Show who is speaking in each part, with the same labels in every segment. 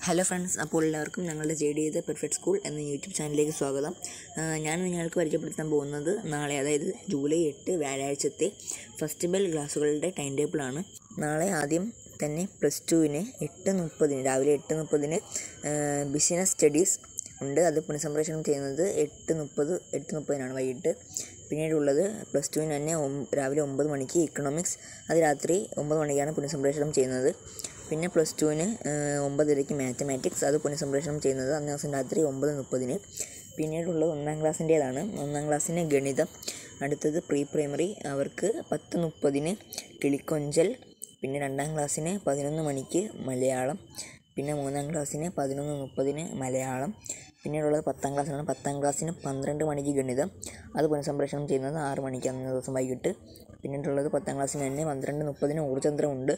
Speaker 1: hello friends അപ്പോൾ എല്ലാവർക്കും ഞങ്ങളുടെ ജെ ഡി ചെയ്ത പെർഫെക്റ്റ് സ്കൂൾ എന്ന യൂട്യൂബ് ചാനലിലേക്ക് സ്വാഗതം ആ, ഞാൻ നിങ്ങൾക്ക് പരിചയപ്പെടുത്താൻ പോകുന്നത് നാളെ അതായത് ജൂലൈ എട്ട് വ്യാഴാഴ്ചത്തെ ഫസ്റ്റ് ബെൽ ക്ലാസ്സുകളുടെ ടൈം ടേബിളാണ് നാളെ ആദ്യം തന്നെ പ്ലസ് ടുവിന് എട്ട് മുപ്പതിന് രാവിലെ എട്ട് മുപ്പതിന് ബിസിനസ് സ്റ്റഡീസ് ഉണ്ട് അത് പുനഃസംപ്രേഷണം ചെയ്യുന്നത് എട്ട് മുപ്പത് എട്ട് മുപ്പതിനാണ് വൈകിട്ട് പിന്നീടുള്ളത് പ്ലസ് ടുവിന് തന്നെ ഒം- രാവിലെ ഒമ്പത് മണിക്ക് ഇക്കണോമിക്സ് അത് രാത്രി ഒമ്പത് മണിക്കാണ് പുനഃസംപ്രേഷണം ചെയ്യുന്നത് പിന്നെ പ്ലസ് ടുവിന് ഒമ്പതരയ്ക്ക് മാത്തമാറ്റിക്സ് അത് പുനഃസംപ്രേഷണം ചെയ്യുന്നത് അന്ന് ദിവസം രാത്രി ഒമ്പത് മുപ്പതിന് പിന്നീടുള്ളത് ഒന്നാം ക്ലാസ്സിൻ്റേതാണ് ഒന്നാം ക്ലാസ്സിന് ഗണിതം അടുത്തത് പ്രീ പ്രൈമറി അവർക്ക് പത്ത് മുപ്പതിന് കിളിക്കൊഞ്ചൽ പിന്നെ രണ്ടാം ക്ലാസ്സിന് പതിനൊന്ന് മണിക്ക് മലയാളം പിന്നെ മൂന്നാം ക്ലാസ്സിന് പതിനൊന്ന് മുപ്പതിന് മലയാളം പിന്നീടുള്ളത് പത്താം ക്ലാസ്സിലാണ് പത്താം ക്ലാസ്സിന് പന്ത്രണ്ട് മണിക്ക് ഗണിതം അത് പുനഃസംപ്രേഷണം ചെയ്യുന്നത് ആറ് മണിക്ക് അന്ന ദിവസം വൈകിട്ട് പിന്നീടുള്ളത് പത്താം ക്ലാസ്സിന് തന്നെ പന്ത്രണ്ട് മുപ്പതിന് ഊർചന്ദ്രമുണ്ട്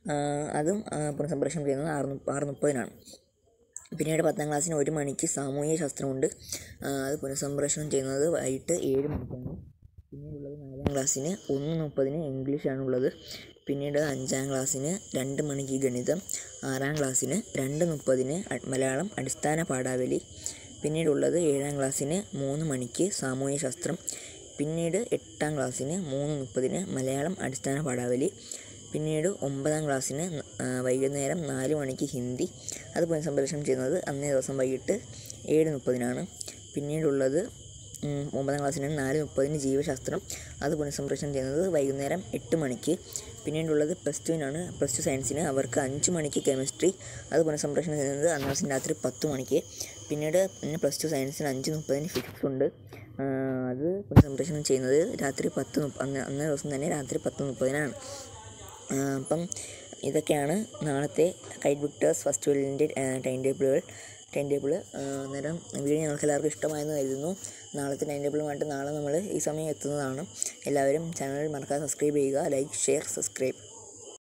Speaker 1: അതും ആ, പുനഃസംപ്രേഷണം ചെയ്യുന്നത് ആറ് മുപ്പ- ആറ് മുപ്പതിനാണ് പിന്നീട് പത്താം ക്ലാസ്സിന് ഒരു മണിക്ക് സാമൂഹിക ശാസ്ത്രമുണ്ട് ആ, അത് പുനഃസംപ്രേഷണം ചെയ്യുന്നത് വൈകിട്ട് ഏഴ് മണിക്കാണ് പിന്നീടുള്ളത് നാലാം ക്ലാസ്സിന് ഒന്ന് മുപ്പതിന് ഇംഗ്ലീഷാണുള്ളത് പിന്നീട് അഞ്ചാം ക്ലാസ്സിന് രണ്ട് മണിക്ക് ഗണിതം ആറാം ക്ലാസ്സിന് രണ്ട് മുപ്പതിന് അ- മലയാളം അടിസ്ഥാന പാഠാവലി പിന്നീടുള്ളത് ഏഴാം ക്ലാസ്സിന് മൂന്ന് മണിക്ക് സാമൂഹ്യ ശാസ്ത്രം പിന്നീട് എട്ടാം ക്ലാസ്സിന് മൂന്ന് മുപ്പതിന് മലയാളം അടിസ്ഥാന പാഠാവലി പിന്നീട് ഒമ്പതാം ക്ലാസ്സിന് ന- ആ, വൈകുന്നേരം നാല് മണിക്ക് ഹിന്ദി അത് പുനഃസംപ്രേഷണം ചെയ്യുന്നത് അന്നേ ദിവസം വൈകിട്ട് ഏഴ് മുപ്പതിനാണ് പിന്നീടുള്ളത് ഉം, ഒമ്പതാം ക്ലാസ്സിന് നാല് മുപ്പതിന് ജീവശാസ്ത്രം അത് പുനഃസംപ്രേഷണം ചെയ്യുന്നത് വൈകുന്നേരം എട്ട് മണിക്ക് പിന്നീടുള്ളത് പ്ലസ് ടുവിനാണ് പ്ലസ് ടു സയൻസിന് അവർക്ക് അഞ്ച് മണിക്ക് കെമിസ്ട്രി അത് പുനഃസംപ്രേഷണം ചെയ്യുന്നത് അന്ന് ദിവസം രാത്രി പത്ത് മണിക്ക് പിന്നീട് പിന്നെ പ്ലസ് ടു സയൻസിന് അഞ്ച് മുപ്പതിന് ഫിസിക്സ് ഉണ്ട് ആ, അത് പുനഃസംപ്രേഷണം ചെയ്യുന്നത് രാത്രി പത്ത് മുപ്പ അന്ന് അന്നേ ദിവസം തന്നെ രാത്രി പത്ത് മുപ്പതിനാണ് ആ, അപ്പം ഇതൊക്കെയാണ് നാളത്തെ കൈറ്റ് വിക്ടേഴ്സ് ഫസ്റ്റ് വെല്ലിൻ്റെ ടൈം ടേബിളുകൾ ടൈം ടേബിൾ അന്നേരം വീഡിയോ ഞങ്ങൾക്ക് എല്ലാവർക്കും ഇഷ്ടമായെന്ന് കരുതുന്നു നാളത്തെ ടൈം ടേബിളുമായിട്ട് നാളെ നമ്മൾ ഈ സമയം എത്തുന്നതാണ് എല്ലാവരും ചാനൽ മറക്കാതെ സബ്സ്ക്രൈബ് ചെയ്യുക ലൈക്ക് ഷെയർ സബ്സ്ക്രൈബ്